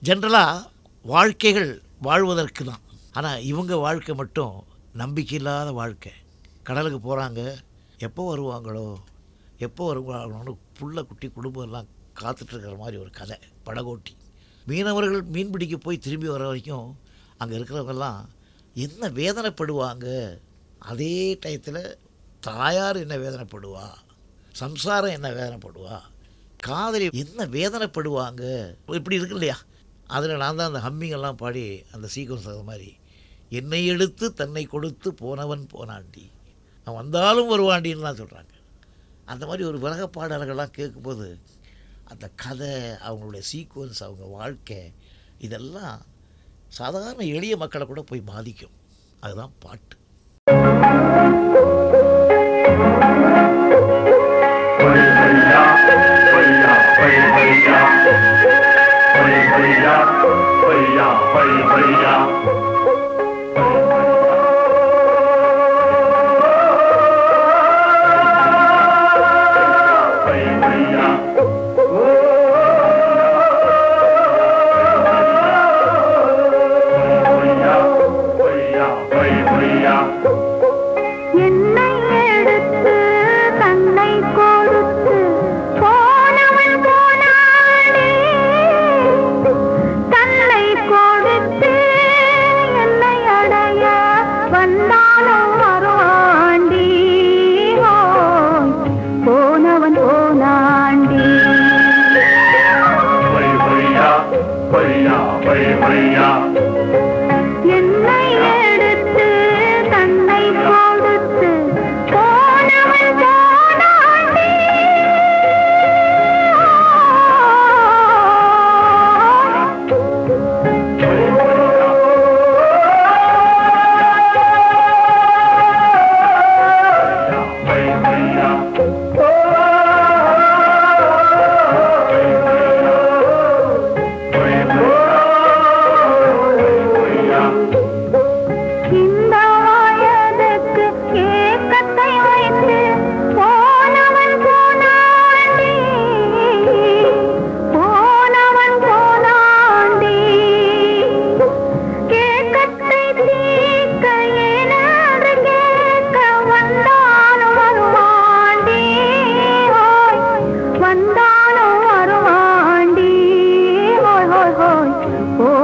ஜென்ரலாக வாழ்க்கைகள் வாழ்வதற்கு தான் ஆனால் இவங்க வாழ்க்கை மட்டும் நம்பிக்கை இல்லாத வாழ்க்கை கடலுக்கு போகிறாங்க எப்போ வருவாங்களோ எப்போ வருவாங்களோன்னு புள்ள குட்டி குடும்பம் எல்லாம் காத்துட்ருக்கிற மாதிரி ஒரு கதை படகோட்டி மீனவர்கள் மீன் பிடிக்க போய் திரும்பி வர வரைக்கும் அங்கே இருக்கிறவங்கெல்லாம் என்ன வேதனைப்படுவாங்க அதே டயத்தில் தாயார் என்ன வேதனைப்படுவா சம்சாரம் என்ன வேதனைப்படுவா காதலி என்ன வேதனைப்படுவாங்க இப்படி இருக்கு இல்லையா அதில் நான் தான் அந்த ஹம்மிங்கெல்லாம் பாடி அந்த சீக்வன்ஸ் அது மாதிரி என்னை எடுத்து தன்னை கொடுத்து போனவன் போனாண்டி அவன் வந்தாலும் வருவாண்டின்னு தான் சொல்கிறாங்க அந்த மாதிரி ஒரு விலக பாடல்கள்லாம் கேட்கும்போது அந்த கதை அவங்களுடைய சீக்வன்ஸ் அவங்க வாழ்க்கை இதெல்லாம் சாதாரண எளிய மக்களை கூட போய் பாதிக்கும் அதுதான் பாட்டு பையா பையா பை பையா பை பையா பையா பை பையா பை பையா பையா பையா பை பையா என்னை எடுத்து தன்னை கொடுத்து போனவன் போனானே தன்னை கொடுத்து என்னை அடைய வந்தாலும் வருவாண்டி ஓய், போனவன் போனாண்டி பை பையா பையா பை பையா என்னை எடுத்து தன்னை கொடுத்து போனவன் போனாண்டி பை பையா பை பையா இந்த வயதுக்கு ஏக்கத்தை வைத்து போனவன் போனாண்டி போனவன் போனாண்டி ஏக்கத்தை தீர்க்க ஏனாது கேட்க வந்தாலும் வருவாண்டி ஓய், வந்தாலும் வருவாண்டி ஓய் ஓய் ஓய்